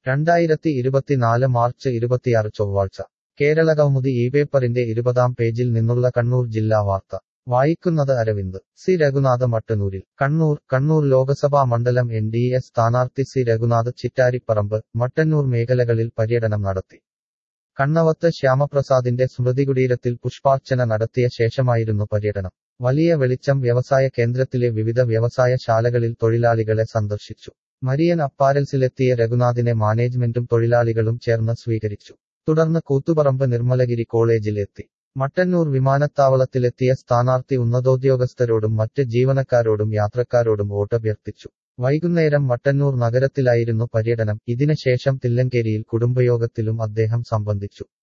രണ്ടായിരത്തി ഇരുപത്തിനാല് മാർച്ച് ഇരുപത്തിയാറ് ചൊവ്വാഴ്ച കേരള കൗമുദി ഈ പേപ്പറിന്റെ ഇരുപതാം പേജിൽ നിന്നുള്ള കണ്ണൂർ ജില്ലാ വാർത്ത വായിക്കുന്നത് അരവിന്ദ് സി രഘുനാഥ് മട്ടന്നൂരിൽ കണ്ണൂർ കണ്ണൂർ ലോകസഭാ മണ്ഡലം എൻ ഡി എ സ്ഥാനാർത്ഥി സി രഘുനാഥ് ചിറ്റാരിപ്പറമ്പ് മട്ടന്നൂർ മേഖലകളിൽ പര്യടനം നടത്തി കണ്ണവത്ത് ശ്യാമപ്രസാദിന്റെ സ്മൃതികുടീരത്തിൽ പുഷ്പാർച്ചന നടത്തിയ ശേഷമായിരുന്നു പര്യടനം വലിയ വെളിച്ചം വ്യവസായ കേന്ദ്രത്തിലെ വിവിധ വ്യവസായ ശാലകളിൽ തൊഴിലാളികളെ സന്ദർശിച്ചു മരിയൻ അപ്പാരൽസിലെത്തിയ രഘുനാഥിനെ മാനേജ്മെന്റും തൊഴിലാളികളും ചേർന്ന് സ്വീകരിച്ചു തുടർന്ന് കൂത്തുപറമ്പ് നിർമ്മലഗിരി കോളേജിൽ എത്തി മട്ടന്നൂർ വിമാനത്താവളത്തിലെത്തിയ സ്ഥാനാർത്ഥി ഉന്നതോദ്യോഗസ്ഥരോടും മറ്റ് ജീവനക്കാരോടും യാത്രക്കാരോടും വോട്ടഭ്യർത്ഥിച്ചു വൈകുന്നേരം മട്ടന്നൂർ നഗരത്തിലായിരുന്നു പര്യടനം ഇതിനുശേഷം തില്ലങ്കേരിയിൽ കുടുംബയോഗത്തിലും അദ്ദേഹം സംബന്ധിച്ചു